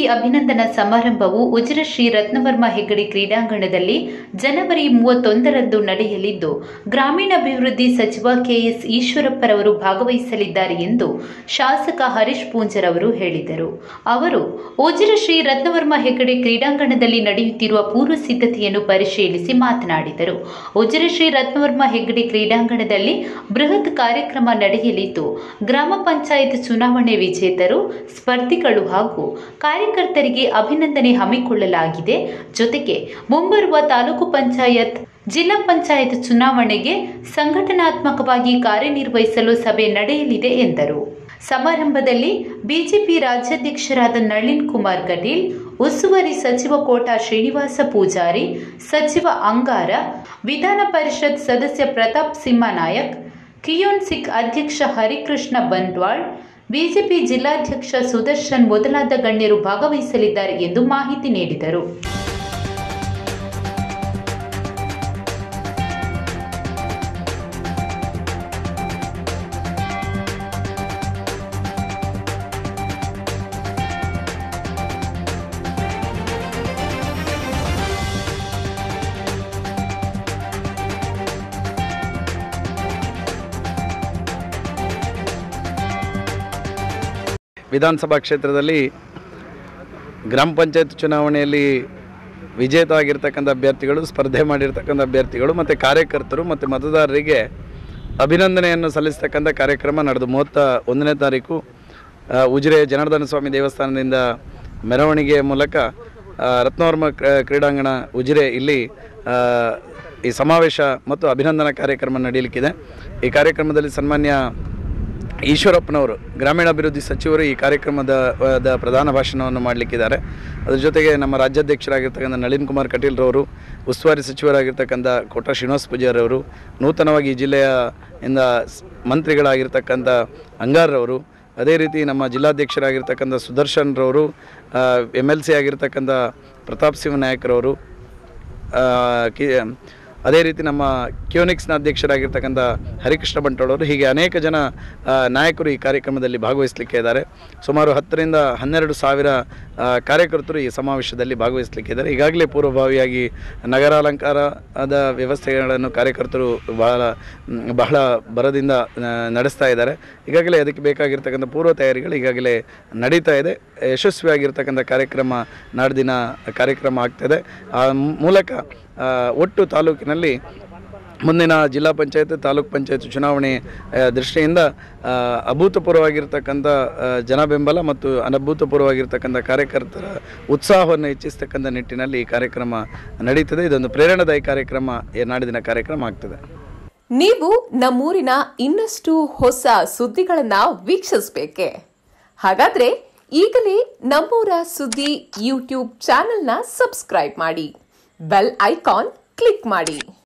BJP ಅಭಿನಂದನಾ ಸಮಾರಂಭವು ಉಜಿರೆ ಶ್ರೀ ರತ್ನವರ್ಮ ಹೆಗ್ಗಡೆ ಕ್ರೀಡಾಂಗಣದಲ್ಲಿ ಜನವರಿ ಮೂವತ್ತೊಂದರಂದು ನಡೆಯಲಿದ್ದು ಗ್ರಾಮೀಣಾಭಿವೃದ್ಧಿ ಸಚಿವ ಕೆಎಸ್ ಈಶ್ವರಪ್ಪರವರು ಭಾಗವಹಿಸಲಿದ್ದಾರೆ ಎಂದು ಶಾಸಕ ಹರೀಶ್ ಪೂಂಜರ್ ಅವರು ಹೇಳಿದರು ಅವರು ಉಜಿರೆ ಶ್ರೀ ರತ್ನವರ್ಮ ಹೆಗ್ಗಡೆ ಕ್ರೀಡಾಂಗಣದಲ್ಲಿ ನಡೆಯುತ್ತಿರುವ ಪೂರ್ವ ಸಿದ್ಧತೆಯನ್ನು ಪರಿಶೀಲಿಸಿ ಮಾತನಾಡಿದರು ಉಜಿರೆ ಶ್ರೀ ರತ್ನವರ್ಮ ಹೆಗ್ಗಡೆ ಕ್ರೀಡಾಂಗಣದಲ್ಲಿ ಬೃಹತ್ ಕಾರ್ಯಕ್ರಮ ನಡೆಯಲಿದ್ದು ಗ್ರಾಮ ಪಂಚಾಯತ್ ಚುನಾವಣೆ ವಿಜೇತರು ಸ್ಪರ್ಧಿಗಳು ಹಾಗೂ ಕಾರ್ಯಕರ್ತರಿಗೆ ಅಭಿನಂದನೆ ಹಮ್ಮಿಕೊಳ್ಳಲಾಗಿದೆ ಜೊತೆಗೆ ಮುಂಬರುವ ತಾಲೂಕು ಪಂಚಾಯತ್ ಜಿಲ್ಲಾ ಪಂಚಾಯತ್ ಚುನಾವಣೆಗೆ ಸಂಘಟನಾತ್ಮಕವಾಗಿ ಕಾರ್ಯನಿರ್ವಹಿಸಲು ಸಭೆ ನಡೆಯಲಿದೆ ಎಂದರು ಸಮಾರಂಭದಲ್ಲಿ ಬಿಜೆಪಿ ರಾಜ್ಯಾಧ್ಯಕ್ಷರಾದ ನಳಿನ್ ಕುಮಾರ್ ಕಟೀಲ್ ಉಸ್ತುವಾರಿ ಸಚಿವ ಕೋಟಾ ಶ್ರೀನಿವಾಸ ಪೂಜಾರಿ ಸಚಿವ ಅಂಗಾರ ವಿಧಾನ ಪರಿಷತ್ ಸದಸ್ಯ ಪ್ರತಾಪ್ ಸಿಂಹ ನಾಯಕ್ ಕಿಯೋನ್ ಸಿಖ್ ಅಧ್ಯಕ್ಷ ಹರಿಕೃಷ್ಣ ಬಂಟ್ವಾಳ್ ಬಿಜೆಪಿ ಜಿಲ್ಲಾಧ್ಯಕ್ಷ ಸುದರ್ಶನ್ ಮೊದಲಾದ ಗಣ್ಯರು ಭಾಗವಹಿಸಲಿದ್ದಾರೆ ಎಂದು ಮಾಹಿತಿ ನೀಡಿದರು ವಿಧಾನಸಭಾ ಕ್ಷೇತ್ರದಲ್ಲಿ ಗ್ರಾಮ ಪಂಚಾಯತ್ ಚುನಾವಣೆಯಲ್ಲಿ ವಿಜೇತ ಆಗಿರ್ತಕ್ಕಂಥ ಅಭ್ಯರ್ಥಿಗಳು ಸ್ಪರ್ಧೆ ಮಾಡಿರ್ತಕ್ಕಂಥ ಅಭ್ಯರ್ಥಿಗಳು ಮತ್ತು ಕಾರ್ಯಕರ್ತರು ಮತ್ತು ಮತದಾರರಿಗೆ ಅಭಿನಂದನೆಯನ್ನು ಸಲ್ಲಿಸ್ತಕ್ಕಂಥ ಕಾರ್ಯಕ್ರಮ ನಡೆದು ಮೂವತ್ತ ಒಂದನೇ ತಾರೀಕು ಆ, ಉಜಿರೆ ಜನಾರ್ದನ ಸ್ವಾಮಿ ದೇವಸ್ಥಾನದಿಂದ ಮೆರವಣಿಗೆ ಮೂಲಕ ಆ, ರತ್ನವರ್ಮ ಕ್ರ- ಕ್ರೀಡಾಂಗಣ ಉಜಿರೆ ಇಲ್ಲಿ ಆ, ಈ ಸಮಾವೇಶ ಮತ್ತು ಅಭಿನಂದನಾ ಕಾರ್ಯಕ್ರಮ ನಡೆಯಲಿಕ್ಕಿದೆ ಈ ಕಾರ್ಯಕ್ರಮದಲ್ಲಿ ಸನ್ಮಾನ್ಯ ಈಶ್ವರಪ್ಪನವರು ಗ್ರಾಮೀಣಾಭಿವೃದ್ಧಿ ಸಚಿವರು ಈ ಕಾರ್ಯಕ್ರಮದ ದ ಪ್ರಧಾನ ಭಾಷಣವನ್ನು ಮಾಡಲಿಕ್ಕಿದ್ದಾರೆ ಅದ್ರ ಜೊತೆಗೆ ನಮ್ಮ ರಾಜ್ಯಾಧ್ಯಕ್ಷರಾಗಿರ್ತಕ್ಕಂಥ ನಳಿನ್ ಕುಮಾರ್ ಕಟೀಲ್ರವರು ಉಸ್ತುವಾರಿ ಸಚಿವರಾಗಿರ್ತಕ್ಕಂಥ ಕೋಟ ಶ್ರೀನಿವಾಸ ಪೂಜಾರವರು ನೂತನವಾಗಿ ಈ ಜಿಲ್ಲೆಯ ಇಂದ ಸ್- ಮಂತ್ರಿಗಳಾಗಿರ್ತಕ್ಕಂಥ ಅಂಗಾರ್ರವರು ಅದೇ ರೀತಿ ನಮ್ಮ ಜಿಲ್ಲಾಧ್ಯಕ್ಷರಾಗಿರ್ತಕ್ಕಂಥ ಸುದರ್ಶನ್ರವರು ಎಮ್ ಎಲ್ ಸಿ ಆಗಿರ್ತಕ್ಕಂಥ ಪ್ರತಾಪ್ ಸಿಂಹ ನಾಯಕರವರು ಆ, ಕಿ ಅದೇ ರೀತಿ ನಮ್ಮ ಕ್ಯೂನಿಕ್ಸ್ನ ಅಧ್ಯಕ್ಷರಾಗಿರ್ತಕ್ಕಂಥ ಹರಿಕೃಷ್ಣ ಬಂಟೋಳವರು ಹೀಗೆ ಅನೇಕ ಜನ ಆ, ನಾಯಕರು ಈ ಕಾರ್ಯಕ್ರಮದಲ್ಲಿ ಭಾಗವಹಿಸಲಿಕ್ಕೆ ಇದ್ದಾರೆ ಸುಮಾರು ಹತ್ತರಿಂದ ಹನ್ನೆರಡು ಸಾವಿರ ಆ, ಕಾರ್ಯಕರ್ತರು ಈ ಸಮಾವೇಶದಲ್ಲಿ ಭಾಗವಹಿಸಲಿಕ್ಕಿದ್ದಾರೆ ಈಗಾಗಲೇ ಪೂರ್ವಭಾವಿಯಾಗಿ ನಗರಾಲಂಕಾರದ ವ್ಯವಸ್ಥೆಗಳನ್ನು ಕಾರ್ಯಕರ್ತರು ಬಹಳ ಮ್, ಬಹಳ ಬರದಿಂದ ಆ, ನಡೆಸ್ತಾ ಇದ್ದಾರೆ ಈಗಾಗಲೇ ಅದಕ್ಕೆ ಬೇಕಾಗಿರ್ತಕ್ಕಂಥ ಪೂರ್ವ ತಯಾರಿಗಳು ಈಗಾಗಲೇ ನಡೀತಾ ಇದೆ ಯಶಸ್ವಿಯಾಗಿರ್ತಕ್ಕಂಥ ಕಾರ್ಯಕ್ರಮ ನಾಡ್ದಿನ ಕಾರ್ಯಕ್ರಮ ಆಗ್ತದೆ ಆ ಮೂಲಕ ಆ, ಒಟ್ಟು ತಾಲೂಕಿನಲ್ಲಿ ಮುಂದಿನ ಜಿಲ್ಲಾ ಪಂಚಾಯತ್ ತಾಲೂಕ್ ಪಂಚಾಯತ್ ಚುನಾವಣೆ ಆ, ದೃಷ್ಟಿಯಿಂದ ಆ, ಅಭೂತಪೂರ್ವವಾಗಿರ್ತಕ್ಕಂಥ ಆ, ಜನ ಬೆಂಬಲ ಮತ್ತು ಅನಭೂತಪೂರ್ವವಾಗಿರ್ತಕ್ಕಂಥ ಕಾರ್ಯಕರ್ತರ ಉತ್ಸಾಹವನ್ನು ಹೆಚ್ಚಿಸ್ತಕ್ಕಂಥ ನಿಟ್ಟಿನಲ್ಲಿ ಈ ಕಾರ್ಯಕ್ರಮ ನಡೀತದೆ ಇದೊಂದು ಪ್ರೇರಣಾದಾಯಿ ಕಾರ್ಯಕ್ರಮ ಈ ನಾಡಿನ ಕಾರ್ಯಕ್ರಮ ಆಗ್ತದೆ ನೀವು ನಮ್ಮೂರಿನ ಇನ್ನಷ್ಟು ಹೊಸ ಸುದ್ದಿಗಳನ್ನ ವೀಕ್ಷಿಸಬೇಕೆ ಹಾಗಾದ್ರೆ ಈಗಲೇ ನಮ್ಮೂರ ಸುದ್ದಿ ಯೂಟ್ಯೂಬ್ ಚಾನೆಲ್ನ ಸಬ್ಸ್ಕ್ರೈಬ್ ಮಾಡಿ ಬೆಲ್ ಐಕಾನ್ ಕ್ಲಿಕ್ ಮಾಡಿ